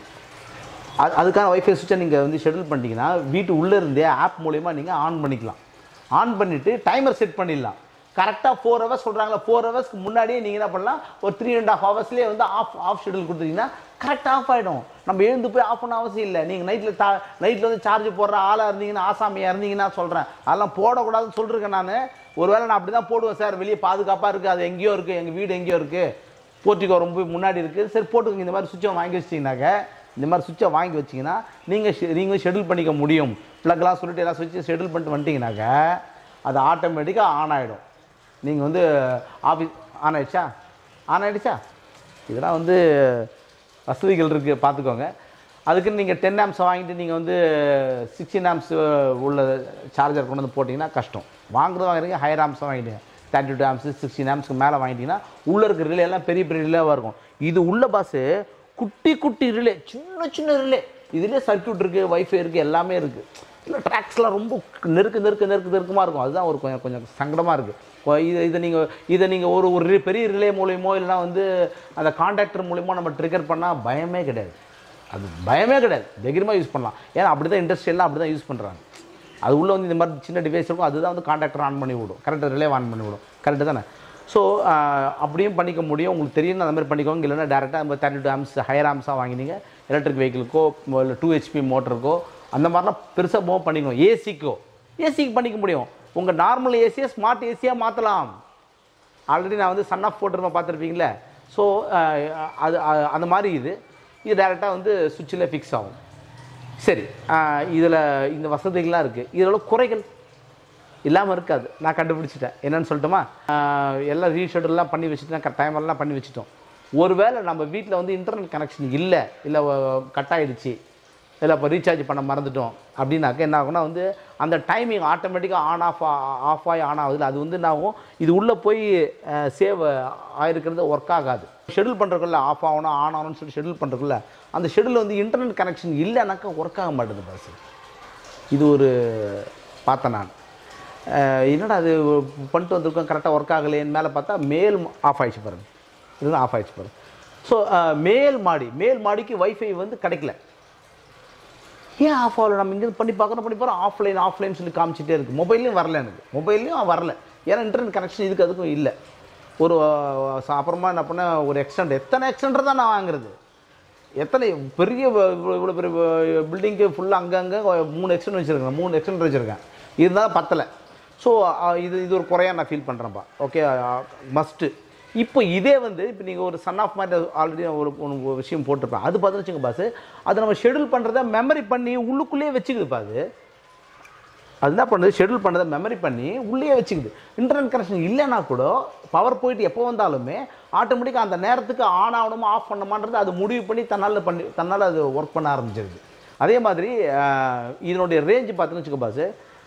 அது அதுக்கான ஒய்ஃபை சுவிட்சை நீங்கள் வந்து ஷெட்யூல் பண்ணிட்டீங்கன்னா வீட்டு உள்ளே இருந்தே ஆப் மூலயமா நீங்கள் ஆன் பண்ணிக்கலாம் ஆன் பண்ணிவிட்டு டைமர் செட் பண்ணிடலாம் கரெக்டாக ஃபோர் ஹவர்ஸ் சொல்கிறாங்களா ஃபோர் ஹவர்ஸ்க்கு முன்னாடியே நீங்கள் என்ன பண்ணலாம் ஒரு த்ரீ அண்ட் ஹாஃப் ஹவர்ஸ்லேயே வந்து ஆஃப் ஆஃப் ஷெட்யூல் கொடுத்தீங்கன்னா கரெக்டாக ஆஃப் ஆகிடும் நம்ம எழுந்து போய் ஆஃப் பண்ண அவசியம் இல்லை நீங்கள் நைட்டில் தா நைட்டில் வந்து சார்ஜ் போடுற ஆளாக இருந்தீங்கன்னா ஆசாமியாக இருந்தீங்கன்னா சொல்கிறேன் அதெல்லாம் போடக்கூடாதுன்னு சொல்லிருக்கேன் நான் ஒருவேளை நான் அப்படி தான் போடுவேன் சார் வெளியே பாதுகாப்பாக இருக்குது அது எங்கேயோ இருக்குது எங்கள் வீடு எங்கேயோ இருக்குது போர்ட்டிகோ ரொம்ப முன்னாடி இருக்குது சரி போட்டுக்கோங்க இந்த மாதிரி சுவிட்சை வாங்கி வச்சிட்டிங்கனாக்க இந்த மாதிரி சுவிட்சை வாங்கி வச்சிங்கன்னா நீங்கள் நீங்கள் ஷெட்யூல் பண்ணிக்க முடியும் ப்ளக்லாம் சொல்லிட்டு எல்லாம் சுவிட்சை ஷெட்யூல் பண்ணிட்டு வந்துட்டீங்கனாக்க அது ஆட்டோமேட்டிக்காக ஆன் ஆகிடும் நீங்கள் வந்து ஆஃபீஸ் ஆன் ஆயிடுச்சா ஆன் ஆயிடுச்சா இதெல்லாம் வந்து வசதிகள் இருக்குது பார்த்துக்கோங்க அதுக்குன்னு நீங்கள் டென் ஆம்ஸ் வாங்கிட்டு நீங்கள் வந்து சிக்ஸ்டீன் ஆம்ஸ் உள்ள சார்ஜர் கொண்டு வந்து போட்டிங்கன்னா கஷ்டம் வாங்குறது வாங்குறீங்க ஹையர் ஆம்ஸ் வாங்கிடுங்க தேர்ட்டி டூ ஆம்ஸ் சிக்ஸ்டீன் ஆம்ஸ்க்கு மேலே வாங்கிட்டீங்கன்னா உள்ளே இருக்கிற ரிலே எல்லாம் பெரிய பெரிய ரிலேவாக இருக்கும் இது உள்ள பாஸு குட்டி குட்டி ரிலே சின்ன சின்ன ரிலே இதுலேயே சர்க்யூட் இருக்குது வைஃபை இருக்குது எல்லாமே இருக்குது இல்லை ட்ராக்ஸ்லாம் ரொம்ப நெருக்க நெருக்க நெருக்க நெருக்கமாக இருக்கும் அதுதான் ஒரு கொஞ்சம் கொஞ்சம் சங்கடமாக இருக்குது இதை இதை நீங்கள் இதை நீங்கள் ஒரு ஒரு ரி- பெரிய ரிலே மூலியமோ இல்லைனா வந்து அந்த கான்டாக்டர் மூலியமோ நம்ம ட்ரிகர் பண்ணால் பயமே கிடையாது அது பயமே கிடையாது தைரியமாக யூஸ் பண்ணலாம் ஏன்னா அப்படி தான் இண்டஸ்ட்ரியெல்லாம் அப்படி தான் யூஸ் பண்ணுறாங்க அது உள்ளே வந்து இந்த மாதிரி சின்ன டிவைஸ் இருக்கும் அதுதான் வந்து கான்டாக்டர் ஆன் பண்ணி விடும் கரெக்டாக ரிலே ஆன் பண்ணி விடும் கரெக்டு தானே ஸோ அப்படியும் பண்ணிக்க முடியும் உங்களுக்கு தெரியும் அந்த மாதிரி பண்ணிக்கோங்க இல்லைன்னா டேரெக்டாக நம்ம தேர்ட்டி டூ ஆம்ஸ் ஹையர் ஆம்ஸாக வாங்கினீங்க எலக்ட்ரிக் வெஹிக்கிளுக்கோ இல்லை டூ ஹெச்பி மோட்டருக்கோ அந்த மாதிரிலாம் பெருசாக மூவ் பண்ணிக்கணும் ஏசிக்கோ ஏசிக்கு பண்ணிக்க முடியும் உங்கள் நார்மல் ஏசியை ஸ்மார்ட் ஏசியாக மாற்றலாம் ஆல்ரெடி நான் வந்து சன் ஆஃப் போட்டுருமா பார்த்துருப்பீங்களே ஸோ அது அ- அந்த மாதிரி இது இது டேரெக்டாக வந்து சுவிட்சில் ஃபிக்ஸ் ஆகும் சரி இதில் இந்த வசதிகள்லாம் இருக்குது இதோட குறைகள் இல்லாமல் இருக்காது நான் கண்டுபிடிச்சிட்டேன் என்னன்னு சொல்லட்டுமா ஆஹ் எல்லாம் ரீஷெட்யூல்லாம் பண்ணி வச்சுட்டு டைமர்லாம் பண்ணி வச்சுட்டோம் ஒருவேளை நம்ம வீட்டில் வந்து இன்டர்நெட் கனெக்ஷன் இல்லை இல்லை கட் ஆயிடுச்சு இல்லை இப்போ ரீசார்ஜ் பண்ண மறந்துட்டோம் அப்படின்னாக்க என்ன ஆகும்னா வந்து அந்த டைமிங் ஆட்டோமேட்டிக்காக ஆன் ஆஃப் ஆஃப் ஆகி ஆன் ஆகுது அது வந்து என்ன ஆகும் இது உள்ளே போய் சேவ் ஆயிருக்கிறது ஒர்க் ஆகாது ஷெடியூல் பண்ணுறக்குள்ள ஆஃப் ஆகணும் ஆன் ஆகணும்னு சொல்லி ஷெடியூல் பண்ணுறக்குள்ள அந்த ஷெடியூல் வந்து இன்டர்நெட் கனெக்ஷன் இல்லைனாக்கா ஒர்க் ஆக மாட்டேது பஸ் இது ஒரு பார்த்தேன் நான் அஹ் என்னடா அது பண்ணிட்டு வந்திருக்கோம் கரெக்டாக ஒர்க் ஆகலைன்னு மேலே பார்த்தா மேல் ஆஃப் ஆயிடுச்சு பாருங்க இதுதான் ஆஃப் ஆயிடுச்சு பாருங்க ஸோ மேல் மாடி மேல் மாடிக்கு வைஃபை வந்து கிடைக்கல ஏன் ஆஃப் ஆகல நம்ம இங்கே பண்ணி பார்க்கணும் பண்ணி பார்க்குறோம் ஆஃப்லைன் ஆஃப்லைன் சொல்லி காமிச்சிட்டே இருக்குது மொபைல்லையும் வரல எனக்கு மொபைல்லையும் வரல ஏன்னா இன்டர்நெட் கனெக்ஷன் இதுக்கு அதுக்கும் இல்லை ஒரு அஹ், ச- அப்புறமா என்ன பண்ண ஒரு எக்ஸ்டெண்ட் எத்தனை எக்ஸ்டெண்டர் தான் நான் வாங்குறது எத்தனை பெரிய வ- இவ்வளோ இவ்வளோ பெரிய பில்டிங்க்கு ஃபுல்லாக அங்கங்கே மூணு எக்ஸ்டெண்ட் வச்சுருக்கேன் மூணு எக்ஸ்டெண்ட் வச்சுருக்கேன் இருந்தால் பத்தலை ஸோ இது இது ஒரு குறையாக நான் ஃபீல் பண்ணுறேன்ப்பா ஓகே மஸ்ட்டு இப்போ இதே வந்து இப்போ நீங்கள் ஒரு சன் ஆஃப் மாதிரி ஆல்ரெடி ஒரு ஒரு விஷயம் போட்டிருப்பேன் அது பார்த்து வச்சுங்க பாஸ் அது நம்ம ஷெடியூல் பண்ணுறத மெமரி பண்ணி உள்ளுக்குள்ளேயே வச்சுக்குதுப்பா அது அது என்ன பண்ணுது ஷெடியூல் பண்ணதை மெமரி பண்ணி உள்ளே வச்சுக்குது இன்டர்நெட் கனெக்ஷன் இல்லைன்னா கூட பவர் போயிட்டு எப்போ வந்தாலுமே ஆட்டோமேட்டிக்காக அந்த நேரத்துக்கு ஆன் ஆகணுமா ஆஃப் பண்ணணுமான்றது அது முடிவு பண்ணி தன்னால் பண்ணி தன்னால் அது ஒர்க் பண்ண ஆரம்பிச்சிருது அதே மாதிரி அஹ், இதனுடைய ரேஞ்சு பார்த்தீங்கன்னு வச்சுக்கோ boss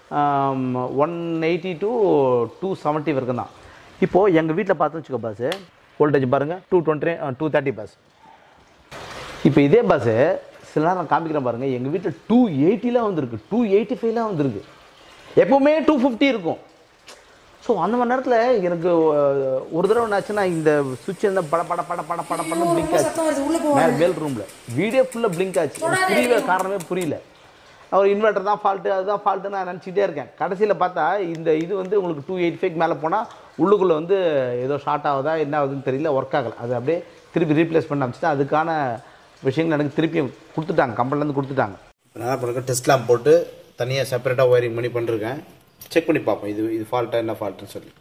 one eighty to two seventy வரைக்கும் தான் இப்போது எங்கள் வீட்டில் பார்த்தோன்னு வச்சுக்கோ பாஸ் வோல்டேஜ் பாருங்கள் two twenty two thirty boss இப்போ இதே பஸ்ஸு சில நேரம் நான் காமிக்கிறேன் பாருங்கள் எங்கள் வீட்டில் டூ எயிட்டிலாம் வந்திருக்கு டூ எயிட்டி ஃபைவ்லாம் வந்திருக்கு எப்போவுமே டூ ஃபிஃப்டி இருக்கும் ஸோ அந்த மாதிரி நேரத்தில் எனக்கு அஹ், ஒரு தடவை என்னாச்சுன்னா இந்த சுவிட்ச் இருந்தால் பட பட பட பட பட பண்ண பிளிங்க் ஆச்சு மேலே மேல் ரூமில் வீடியோ ஃபுல்லாக பிளிங்க் ஆச்சு எனக்கு புரியவே காரணமே புரியல அவர் இன்வெர்டர் தான் ஃபால்ட்டு அதுதான் ஃபால்ட்டு நான் நினச்சிட்டே இருக்கேன் கடைசியில் பார்த்தா இந்த இது வந்து உங்களுக்கு டூ எயிட் ஃபைவ் மேலே போனால் உள்ளுக்குள்ளே வந்து ஏதோ ஷார்ட் ஆகுதா என்ன ஆகுதுன்னு தெரியல ஒர்க் ஆகலை அது அப்படியே திருப்பி ரீப்ளேஸ் பண்ண ஆரம்பிச்சுட்டு அதுக்கான விஷயங்கள் எனக்கு திருப்பியும் கொடுத்துட்டாங்க கம்பெனிலேருந்து கொடுத்துட்டாங்க இப்போ நான் பண்ணுறேன் டெஸ்ட் லேம்ப் போட்டு தனியாக செப்பரேட்டாக ஒயரிங் பண்ணி பண்ணிருக்கேன் செக் பண்ணி பார்ப்போம் இது இது ஃபால்ட்டா என்ன ஃபால்ட்டுன்னு சொல்லி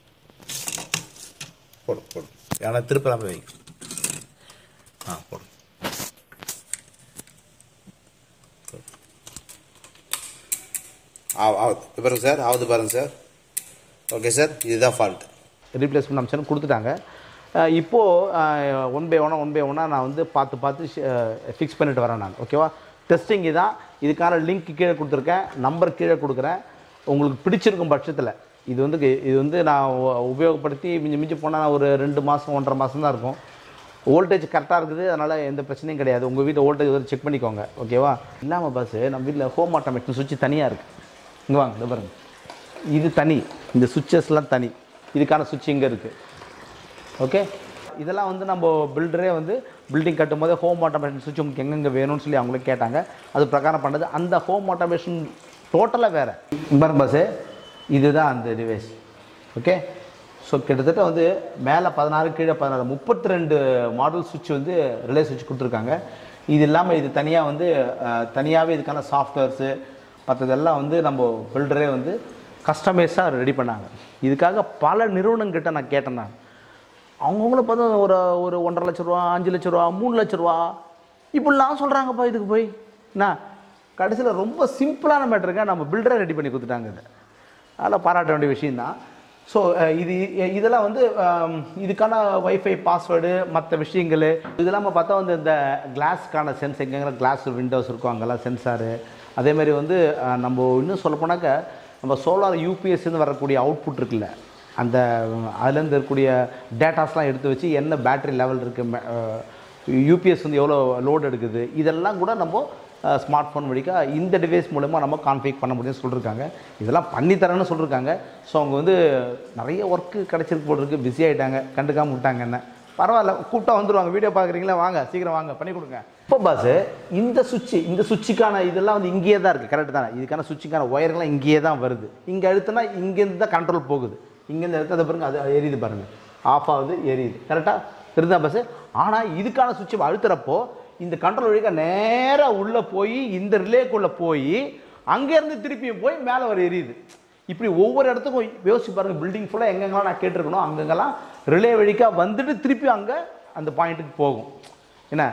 போடும் போடும் ஏன்னா திருப்பலாமல் வைங்க ஆ போடும் ஆ ஆகுது இப்போ பாருங்க சார் ஆகுது பாருங்க சார் ஓகே சார் இதுதான் ஃபால்ட் ரீப்ளேஸ் பண்ண ஆப்ஷன் கொடுத்துட்டாங்க அஹ் இப்போது ஒன் பை ஒன்னாக ஒன் பை ஒன்னாக நான் வந்து பார்த்து பார்த்து ஃபிக்ஸ் பண்ணிட்டு வரேன் நான் ஓகேவா டெஸ்டிங் இதான் இதுக்கான லிங்க் கீழே கொடுத்துருக்கேன் நம்பர் கீழே கொடுக்குறேன் உங்களுக்கு பிடிச்சிருக்கும் பட்சத்தில் இது வந்து கி- இது வந்து நான் உ- உபயோகப்படுத்தி மிஞ்சி மிஞ்சி போனால் ஒரு ரெண்டு மாதம் ஒன்றரை மாதம் தான் இருக்கும் வோல்டேஜ் கரெக்டாக இருக்குது அதனால் எந்த பிரச்சனையும் கிடையாது உங்கள் வீட்டு வோல்டேஜ் வந்து செக் பண்ணிக்கோங்க ஓகேவா இல்லாமல் பஸ்ஸு நம்ம வீட்டில் ஹோம் ஆட்டோமேட்டிக் சுவிட்ச் தனியாக இருக்குது இங்கே வாங்க இதோ பாருங்க இது தனி இந்த சுவிச்சஸ்லாம் தனி இதுக்கான சுவிட்ச் இங்கே இருக்குது ஓகே இதெல்லாம் வந்து நம்ம பில்டரே வந்து பில்டிங் கட்டும் போதே ஹோம் ஆட்டோமேஷன் சுவிட்ச் உங்களுக்கு எங்கெங்கே வேணும்னு சொல்லி அவங்களே கேட்டாங்க அது பிரகாரம் பண்ணது அந்த ஹோம் ஆட்டோமேஷன் டோட்டலாக வேறு பாருங்க பாஸு இதுதான் அந்த டிவைஸ் ஓகே ஸோ கிட்டத்தட்ட வந்து மேலே பதினாறு கீழே பதினாறு முப்பத்தி ரெண்டு மாடல் சுவிட்ச் வந்து ரிலே சுவிட்ச் கொடுத்துருக்காங்க இது இல்லாமல் இது தனியாக வந்து தனியாகவே இதுக்கான சாஃப்ட்வேர்ஸு மற்றதெல்லாம் வந்து நம்ம பில்டரே வந்து கஸ்டமைஸாக ரெடி பண்ணாங்க இதுக்காக பல நிறுவனங்கிட்ட நான் கேட்டேன் நான் அவங்கவுங்கள பார்த்தா ஒரு ஒரு ஒன்றரை லட்ச ரூபா அஞ்சு லட்ச ரூபா மூணு லட்ச ரூபா இப்படிலாம் சொல்கிறாங்கப்பா இதுக்கு போய் என்ன கடைசியில் ரொம்ப சிம்பிளான மேட்டருங்க நம்ம பில்டரை ரெடி பண்ணி கொடுத்துட்டாங்க இதை அதெல்லாம் பாராட்ட வேண்டிய விஷயந்தான் ஸோ இது இதெல்லாம் வந்து அம், இதுக்கான வைஃபை பாஸ்வேர்டு மற்ற விஷயங்கள் இது இல்லாமல் பார்த்தா வந்து இந்த கிளாஸ்க்கான சென்ஸ் எங்கெங்கே கிளாஸ் விண்டோஸ் இருக்கும் அங்கெல்லாம் சென்சாரு அதே மாதிரி வந்து அஹ், நம்ம இன்னும் சொல்ல போனாக்க நம்ம சோலார் யூபிஎஸ்லேருந்து வரக்கூடிய அவுட்புட் இருக்குல்ல அந்த அதுலேருந்து இருக்கக்கூடிய டேட்டாஸ்லாம் எடுத்து வச்சு என்ன பேட்டரி லெவல் இருக்குது யூபிஎஸ் வந்து எவ்வளோ லோட் எடுக்குது இதெல்லாம் கூட நம்ம ஸ்மார்ட் ஃபோன் வழிக்கா இந்த டிவைஸ் மூலமா நம்ம கான்ஃபிக் பண்ண முடியும்னு சொல்லியிருக்காங்க இதெல்லாம் பண்ணி தரேன்னு சொல்லியிருக்காங்க ஸோ அவங்க வந்து நிறைய ஒர்க்கு கிடச்சிருக்கு போட்டிருக்கு பிஸி ஆகிட்டாங்க கண்டுக்காம விட்டாங்க என்ன பரவாயில்ல கூப்பிட்டா வந்துருவாங்க வீடியோ பார்க்குறீங்களா வாங்க சீக்கிரம் வாங்க பண்ணி கொடுங்க இப்போ பாஸ் இந்த சுவிட்ச் இந்த சுவிட்சுக்கான இதெல்லாம் வந்து இங்கேயே தான் இருக்குது கரெக்ட் தானே இதுக்கான சுவிட்சுக்கான ஒயர்லாம் இங்கேயே தான் வருது இங்கே அழுத்தினா இங்கேருந்து தான் கண்ட்ரோல் போகுது இங்கேருந்து எடுத்து அதை பாருங்க அது எரியுது பாருங்க ஆஃப் ஆகுது எரியுது கரெக்டாக தெரிஞ்சா பஸ் ஆனால் இதுக்கான சுவிட்ச் அழுத்துறப்போ இந்த கண்ட்ரோல் வழிக்கா நேராக உள்ளே போய் இந்த ரிலேக்குள்ளே போய் அங்கேருந்து திருப்பியும் போய் மேலே வர எரியுது இப்படி ஒவ்வொரு இடத்துக்கும் யோசிச்சு பாருங்க பில்டிங் ஃபுல்லாக எங்கெங்கெல்லாம் நான் கேட்டிருக்கணும் அங்கங்கெல்லாம் ரிலே வழிக்கா வந்துட்டு திருப்பி அங்கே அந்த பாயிண்ட்டுக்கு போகும் என்ன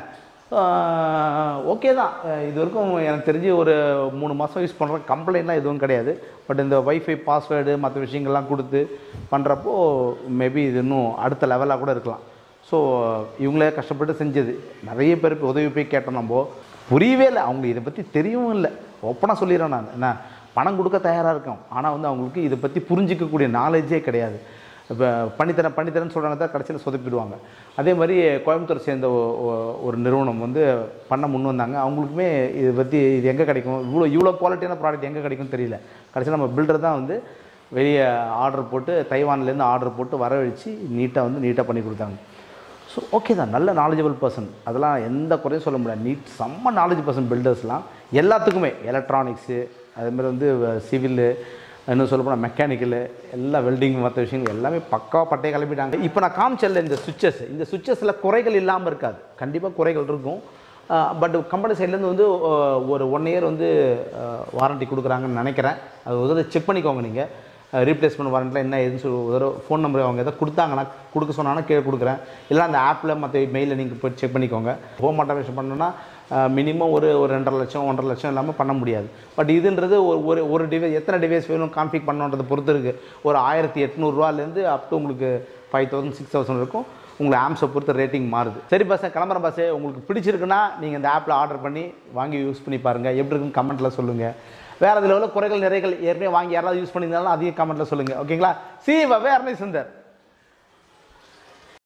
ஓகே தான் அஹ் இது வரைக்கும் எனக்கு தெரிஞ்சு ஒரு மூணு மாதம் யூஸ் பண்ணுற கம்ப்ளைண்ட்லாம் எதுவும் கிடையாது பட் இந்த வைஃபை பாஸ்வேர்டு மற்ற விஷயங்கள்லாம் கொடுத்து பண்ணுறப்போ மேபி இது இன்னும் அடுத்த லெவலாக கூட இருக்கலாம் ஸோ இவங்களே கஷ்டப்பட்டு செஞ்சது நிறைய பேருக்கு உதவி போய் கேட்டோம் நம்ம புரியவே இல்லை அவங்க இதை பற்றி தெரியவும் இல்லை ஓப்பனாக சொல்லிடுறேன் நான் என்ன பணம் கொடுக்க தயாராக இருக்கோம் ஆனால் வந்து அவங்களுக்கு இதை பற்றி புரிஞ்சிக்கக்கூடிய நாலேஜே கிடையாது இப்போ பண்ணித்தரேன் பண்ணித்தரேன்னு சொல்கிறாங்க தான் கடைசியில் சொதப்பிடுவாங்க அதே மாதிரி கோயம்புத்தூர் சேர்ந்த ஒ- ஒ- ஒரு நிறுவனம் வந்து பண்ண முன் வந்தாங்க அவங்களுக்குமே இதை பற்றி இது எங்கே கிடைக்கும் இவ்வளோ இவ்வளோ குவாலிட்டியான ப்ராடக்ட் எங்கே கிடைக்கும்னு தெரியல கடைசியில் நம்ம பில்டர் தான் வந்து வெளியே ஆர்டர் போட்டு தைவான்லேருந்து ஆர்டர் போட்டு வரவழைச்சு நீட்டாக வந்து நீட்டாக பண்ணி கொடுத்தாங்க ஸோ ஓகே தான் நல்ல நாலேஜபிள் பர்சன் அதெல்லாம் எந்த குறையும் சொல்ல முடியாது நீட் செம்ம நாலேஜ் பர்சன் பில்டர்ஸ்லாம் எல்லாத்துக்குமே எலக்ட்ரானிக்ஸு அதேமாதிரி வந்து சிவில்லு இன்னும் சொல்ல போனால் மெக்கானிக்கலு எல்லா வெல்டிங் மற்ற விஷயங்கள் எல்லாமே பக்காவாக பட்டையை கிளப்பிட்டாங்க இப்போ நான் காமிச்சல இந்த சுவிச்சஸ் இந்த சுவிச்சஸில் குறைகள் இல்லாமல் இருக்காது கண்டிப்பாக குறைகள் இருக்கும் பட் கம்பெனி சைட்லேருந்து வந்து அஹ், ஒரு ஒன் இயர் வந்து வாரண்டி கொடுக்குறாங்கன்னு நினைக்கிறேன் அது ஒரு தடவை செக் பண்ணிக்கோங்க நீங்கள் ரீப்ளேஸ்மெண்ட் வாரண்ட்டில் என்ன ஏதுன்னு சொல்லி ஒரு தடவை ஃபோன் நம்பர் அவங்க எதாவது கொடுத்தாங்கன்னா கொடுக்க சொன்னாங்கன்னா கீழே கொடுக்குறேன் இல்லை அந்த ஆப்பில் மற்ற மெயிலில் நீங்கள் போய் செக் பண்ணிக்கோங்க ஹோம் ஆட்டோமேஷன் பண்ணணும்னா மினிமம் ஒரு ஒரு ரெண்டரை லட்சம் ஒன்றரை லட்சம் இல்லாமல் பண்ண முடியாது பட் இதுன்றது ஒரு ஒரு ஒரு டிவைஸ் எத்தனை டிவைஸ் வேணும் கான்ஃபிக் பண்ணணுன்றதை பொறுத்து இருக்குது ஒரு ஆயிரத்தி எட்நூறுரூவாலேருந்து அப் டு உங்களுக்கு ஃபைவ் தௌசண்ட் சிக்ஸ் தௌசண்ட் இருக்கும் உங்களை ஆம்ஸை பொறுத்து ரேட்டிங் மாறுது சரி பஸ் கிளம்புறேன் பஸ்ஸு உங்களுக்கு பிடிச்சிருக்குன்னா நீங்கள் இந்த ஆப்பில் ஆர்டர் பண்ணி வாங்கி யூஸ் பண்ணி பாருங்கள் எப்படி இருக்குன்னு கமெண்ட்டில் சொல்லுங்கள் வேறு இதில் உள்ள குறைகள் நிறைகள் ஏற்கனவே வாங்கி யாராவது யூஸ் பண்ணியிருந்தாலும் அதையும் கமெண்ட்டில் சொல்லுங்கள் ஓகேங்களா சி வேறு சுந்தர்